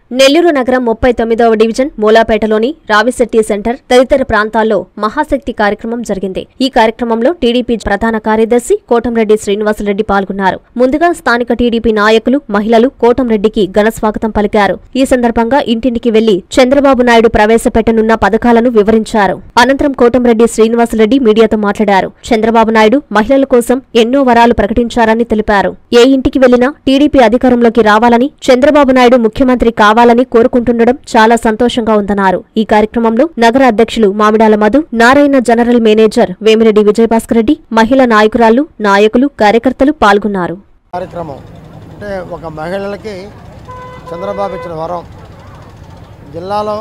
నెల్లూరు నగరం ముప్పై తొమ్మిదవ డివిజన్ మూలాపేటలోని రావిశెట్టి సెంటర్ తదితర ప్రాంతాల్లో మహాశక్తి కార్యక్రమం జరిగింది ఈ కార్యక్రమంలో టీడీపీ ప్రధాన కార్యదర్శి కోటంరెడ్డి శ్రీనివాసరెడ్డి పాల్గొన్నారు ముందుగా స్థానిక టీడీపీ నాయకులు మహిళలు కోటంరెడ్డికి ఘన స్వాగతం పలికారు ఈ సందర్భంగా ఇంటింటికి వెళ్లి చంద్రబాబు నాయుడు ప్రవేశపెట్టనున్న పథకాలను వివరించారు అనంతరం కోటంరెడ్డి శ్రీనివాసరెడ్డి మీడియాతో మాట్లాడారు చంద్రబాబు నాయుడు మహిళల కోసం ఎన్నో వరాలు ప్రకటించారని తెలిపారు ఏ ఇంటికి వెళ్లినా టీడీపీ అధికారంలోకి రావాలని చంద్రబాబు నాయుడు ముఖ్యమంత్రి కావాలని కోరుకుంటుండడం చాలా సంతోషంగా ఉందన్నారు ఈ కార్యక్రమంలో నగర అధ్యక్షులు మామిడాల మధు నారాయణ జనరల్ మేనేజర్ వేమిరెడ్డి విజయభాస్కర్ రెడ్డి మహిళా నాయకురాళ్లు నాయకులు కార్యకర్తలు పాల్గొన్నారు కార్యక్రమం అంటే ఒక మహిళలకి చంద్రబాబు ఇచ్చిన వరం జిల్లాలో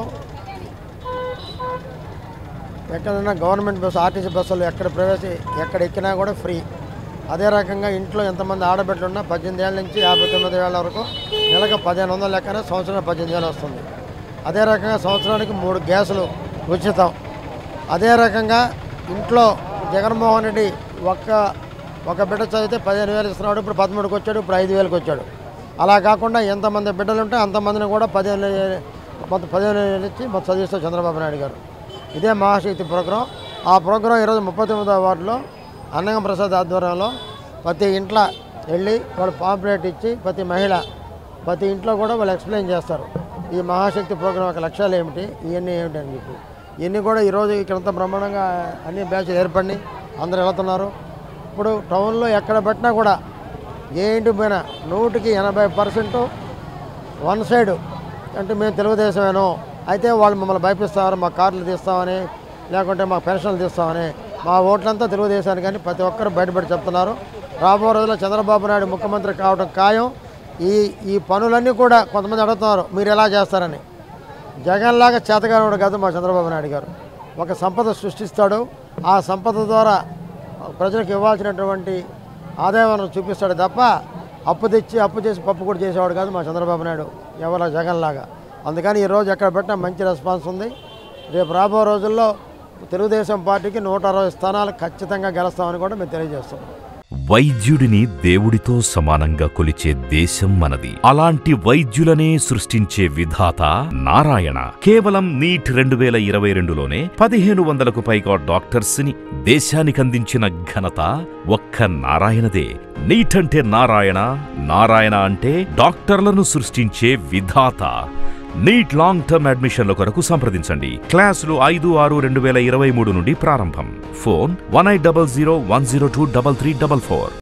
ఎక్కడైనా గవర్నమెంట్ బస్సు ఆర్టీసీ బస్సులు ఎక్కడ ప్రవేశ ఎక్కడ ఎక్కినా కూడా ఫ్రీ అదే రకంగా ఇంట్లో ఎంతమంది ఆడబిడ్డలు ఉన్నా పద్దెనిమిది ఏళ్ళ నుంచి యాభై తొమ్మిది వేల వరకు నెలకు పదిహేను వందల లెక్కన సంవత్సరం పద్దెనిమిది వేలు వస్తుంది అదే రకంగా సంవత్సరానికి మూడు గ్యాసులు ఉచితం అదే రకంగా ఇంట్లో జగన్మోహన్ రెడ్డి ఒక్క ఒక బిడ్డ చదివితే పదిహేను వేలు ఇస్తున్నాడు ఇప్పుడు పదమూడుకి వచ్చాడు ఇప్పుడు ఐదు వేలకు వచ్చాడు అలా కాకుండా ఎంతమంది బిడ్డలు ఉంటే అంతమందిని కూడా పదిహేను మొత్తం పదిహేను వేలు ఇచ్చి మొత్తం చదివిస్తారు చంద్రబాబు నాయుడు గారు ఇదే మహాశక్తి ప్రోగ్రాం ఆ ప్రోగ్రాం ఈరోజు ముప్పై తొమ్మిదవ వార్డులో అన్నంగ ప్రసాద్ ఆధ్వర్యంలో ప్రతి ఇంట్లో వెళ్ళి వాళ్ళు పాంప్లెట్ ఇచ్చి ప్రతి మహిళ ప్రతి ఇంట్లో కూడా వాళ్ళు ఎక్స్ప్లెయిన్ చేస్తారు ఈ మహాశక్తి ప్రోగ్రాం యొక్క లక్ష్యాలు ఏమిటి ఇవన్నీ ఏమిటి అని చెప్పి ఇవన్నీ కూడా ఈరోజు ఇక్కడంతా బ్రహ్మాండంగా అన్ని బ్యాచ్లు ఏర్పడి అందరూ వెళుతున్నారు ఇప్పుడు టౌన్లో ఎక్కడ పెట్టినా కూడా ఏ ఇంటి పైన నూటికి ఎనభై పర్సెంట్ వన్ సైడ్ అంటే మేము తెలుగుదేశమేనో అయితే వాళ్ళు మమ్మల్ని భయపిస్తారు మా కార్లు తీస్తామని లేకుంటే మా పెన్షన్లు తీస్తామని మా ఓట్లంతా తెలుగుదేశానికి కానీ ప్రతి ఒక్కరు బయటపడి చెప్తున్నారు రాబో రోజుల్లో చంద్రబాబు నాయుడు ముఖ్యమంత్రి కావడం ఖాయం ఈ ఈ పనులన్నీ కూడా కొంతమంది అడుగుతున్నారు మీరు ఎలా చేస్తారని జగన్లాగా చేతగానోడు కాదు మా చంద్రబాబు నాయుడు గారు ఒక సంపద సృష్టిస్తాడు ఆ సంపద ద్వారా ప్రజలకు ఇవ్వాల్సినటువంటి ఆదాయం చూపిస్తాడు తప్ప అప్పు తెచ్చి అప్పు చేసి పప్పు కూడా చేసేవాడు కాదు మా చంద్రబాబు నాయుడు ఎవరి జగన్లాగా అందుకని ఈరోజు ఎక్కడ పెట్టినా మంచి రెస్పాన్స్ ఉంది రేపు రాబో రోజుల్లో తెలుగుదేశం పార్టీకి నూట అరవై స్థానాలు ఖచ్చితంగా గెలుస్తామని కూడా మేము తెలియజేస్తున్నాం వైద్యుడిని దేవుడితో సమానంగా కొలిచే దేశం మనది అలాంటి వైద్యులనే సృష్టించే విధాత నారాయణ కేవలం నీట్ రెండు వేల ఇరవై రెండులోనే పదిహేను వందలకు పైగా డాక్టర్స్ ని దేశానికందించిన ఘనత ఒక్క నారాయణదే నీట్ అంటే నారాయణ నారాయణ అంటే డాక్టర్లను సృష్టించే విధాత నీట్ లాంగ్ టర్మ్ అడ్మిషన్ల కొరకు సంప్రదించండి క్లాసులు ఐదు ఆరు రెండు వేల ఇరవై మూడు నుండి ప్రారంభం phone one eight double zero one zero two double three double four